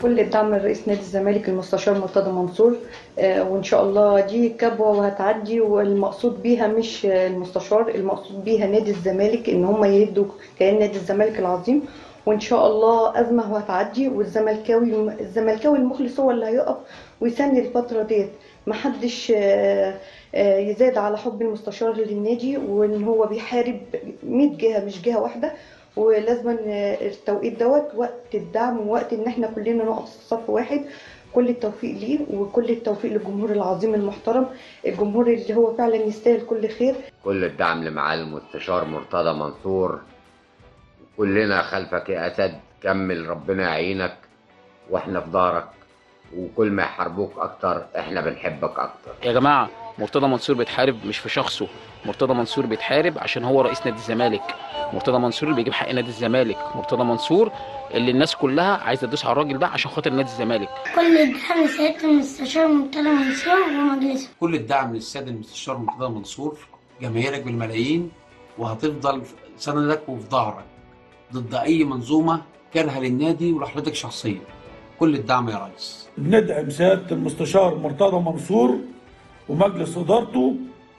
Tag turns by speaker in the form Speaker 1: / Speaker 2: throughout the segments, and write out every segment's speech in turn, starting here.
Speaker 1: كل الدعم لرئيس نادي الزمالك المستشار مرتضى منصور آه، وان شاء الله دي كبوه وهتعدي والمقصود بيها مش المستشار المقصود بيها نادي الزمالك ان هم يهدوا كيان نادي الزمالك العظيم وان شاء الله ازمه وهتعدي والزملكاوي الزملكاوي المخلص هو اللي هيقف ويساند الفتره ديت محدش آه، آه، يزاد على حب المستشار للنادي وان هو بيحارب 100 جهه مش جهه واحده ولازم التوقيت دوت وقت الدعم ووقت ان احنا كلنا نقف في صف واحد كل التوفيق ليه وكل التوفيق للجمهور العظيم المحترم الجمهور اللي هو فعلا يستاهل كل خير
Speaker 2: كل الدعم لمعالي المستشار مرتضى منصور كلنا خلفك يا اسد كمل ربنا يعينك واحنا في ظهرك وكل ما يحاربوك اكتر احنا بنحبك اكتر
Speaker 3: يا جماعه مرتضى منصور بيتحارب مش في شخصه مرتضى منصور بيتحارب عشان هو رئيس نادي الزمالك مرتضى منصور اللي بيجيب حق نادي الزمالك مرتضى منصور اللي الناس كلها عايزه تدوس على الراجل ده عشان خاطر نادي الزمالك
Speaker 4: كل الدعم سيادة المستشار مرتضى منصور ومجلسه
Speaker 5: كل الدعم للسيد المستشار مرتضى منصور جماهيرك بالملايين وهتفضل سندك وفي ظهرك ضد اي منظومه كارهه للنادي ولحضرتك شخصيا كل الدعم يا ريس
Speaker 6: ندعم سيادة المستشار مرتضى منصور ومجلس إدارته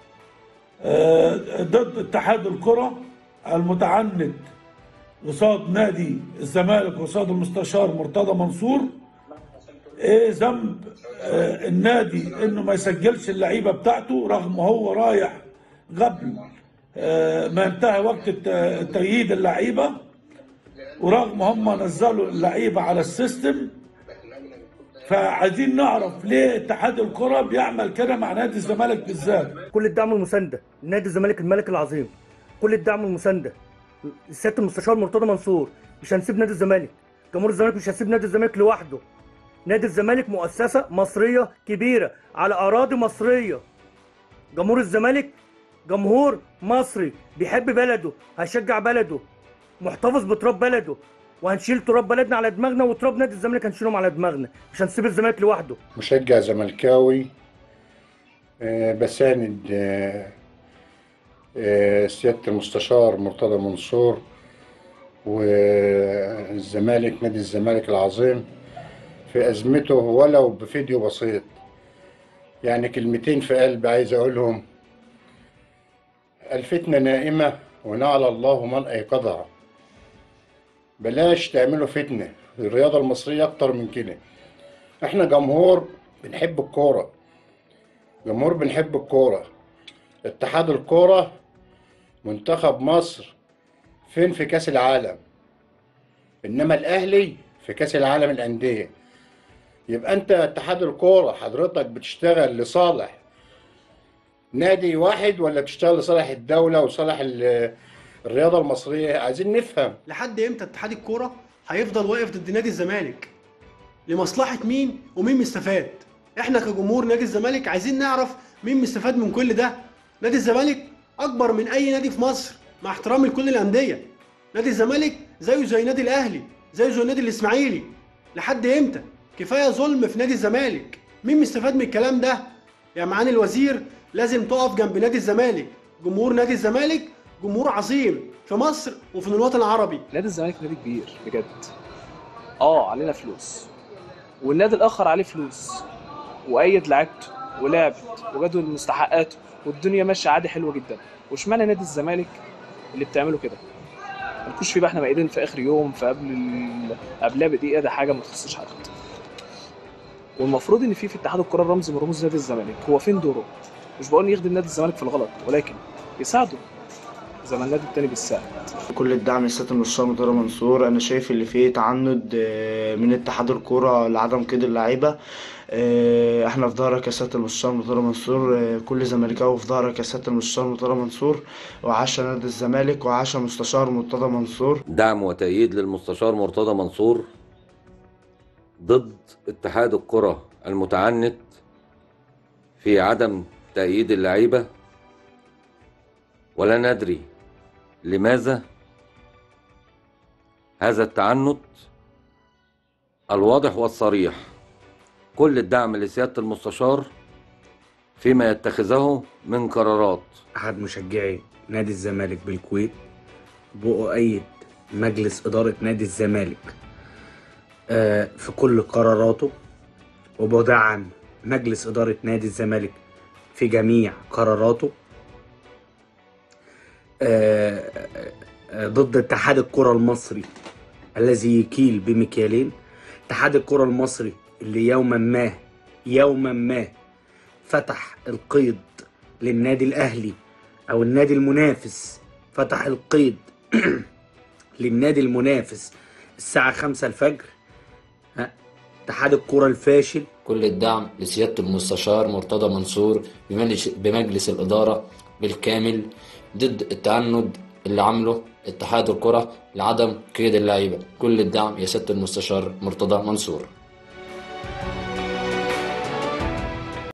Speaker 6: آه، ضد اتحاد الكرة المتعند قصاد نادي الزمالك قصاد المستشار مرتضى منصور ايه ذنب آه، النادي انه ما يسجلش اللعيبه بتاعته رغم هو رايح قبل آه، ما ينتهي وقت الت- تأييد اللعيبه ورغم هم نزلوا اللعيبه على السيستم فعايزين نعرف ليه اتحاد الكره بيعمل كده مع نادي الزمالك بالذات
Speaker 7: كل الدعم والمسانده نادي الزمالك الملك العظيم كل الدعم والمسانده سياده المستشار مرتضى منصور مش هنسيب نادي الزمالك جمهور الزمالك مش هيسيب نادي الزمالك لوحده نادي الزمالك مؤسسه مصريه كبيره على اراضي مصريه جمهور الزمالك جمهور مصري بيحب بلده هيشجع بلده محتفظ بتراب بلده وهنشيل تراب بلدنا على دماغنا وتراب نادي الزمالك هنشيلهم على دماغنا مش هنسيب الزمالك لوحده
Speaker 8: مشجع زملكاوي آه، بساند آه، آه، سيادة المستشار مرتضى منصور والزمالك نادي الزمالك العظيم في أزمته ولو بفيديو بسيط يعني كلمتين في قلبي عايز أقولهم الفتنة نائمة ونعلى الله من أيقظها بلاش تعملوا فتنة في الرياضة المصرية أكتر من كده احنا جمهور بنحب الكورة جمهور بنحب الكورة اتحاد الكورة منتخب مصر فين في كأس العالم انما الاهلي في كأس العالم الأندية يبقى انت اتحاد الكورة حضرتك بتشتغل لصالح نادي واحد ولا بتشتغل لصالح الدولة وصالح ال- الرياضة المصرية عايزين نفهم
Speaker 9: لحد امتى اتحاد الكوره هيفضل واقف ضد نادي الزمالك لمصلحه مين ومين مستفاد احنا كجمهور نادي الزمالك عايزين نعرف مين مستفاد من كل ده نادي الزمالك اكبر من اي نادي في مصر مع احترامي لكل الانديه نادي الزمالك زيه زي نادي الاهلي زيه زي النادي الاسماعيلي لحد امتى كفايه ظلم في نادي الزمالك مين مستفاد من الكلام ده يا معالي الوزير لازم تقف جنب نادي الزمالك جمهور نادي الزمالك جمهور عظيم في مصر وفي الوطن العربي
Speaker 10: نادي الزمالك نادي كبير بجد اه علينا فلوس والنادي الاخر عليه فلوس وايد لعبته ولعبت وجدول مستحقاته والدنيا ماشيه عادي حلوه جدا واشمعنى نادي الزمالك اللي بتعمله كده ما نكونش في بقى احنا مقيدين في اخر يوم في قبل ال... قبلها بدقيقه ده حاجه ما تخصش حد والمفروض ان في في اتحاد الكره رمز من رموز نادي الزمالك هو فين دوره مش بقول يخدم نادي الزمالك في الغلط ولكن يساعده زي ما النادي التاني بيساعد
Speaker 11: كل الدعم لسيادة المستشار مرتضى منصور أنا شايف اللي فيه تعنت آه، من اتحاد الكرة لعدم قيد اللعيبة آه، احنا في ظهرك يا سيادة المستشار مرتضى منصور آه، كل زملكاوي في ظهرك يا سيادة المستشار مرتضى منصور وعاش نادي الزمالك وعاش المستشار مرتضى منصور
Speaker 12: دعم وتأييد للمستشار مرتضى منصور ضد اتحاد الكرة المتعنت في عدم تأييد اللعيبة ولا ندري لماذا هذا التعنت الواضح والصريح كل الدعم لسيادة المستشار فيما يتخذه من قرارات
Speaker 13: أحد مشجعي نادي الزمالك بالكويت بأؤيد مجلس إدارة نادي الزمالك آه، في كل قراراته وبدعم مجلس إدارة نادي الزمالك في جميع قراراته آه، آه، ضد اتحاد الكرة المصري الذي يكيل بمكيالين اتحاد الكرة المصري اللي يوما ما يوما ما فتح القيد للنادي الأهلي أو النادي المنافس فتح القيد للنادي المنافس الساعة خمسة الفجر ها، اتحاد الكرة الفاشل
Speaker 14: كل الدعم لسيادة المستشار مرتضى منصور بمجلس, بمجلس الإدارة بالكامل ضد التعند اللي عمله اتحاد الكرة لعدم قيد اللعيبة كل الدعم يا سيادة المستشار مرتضى منصور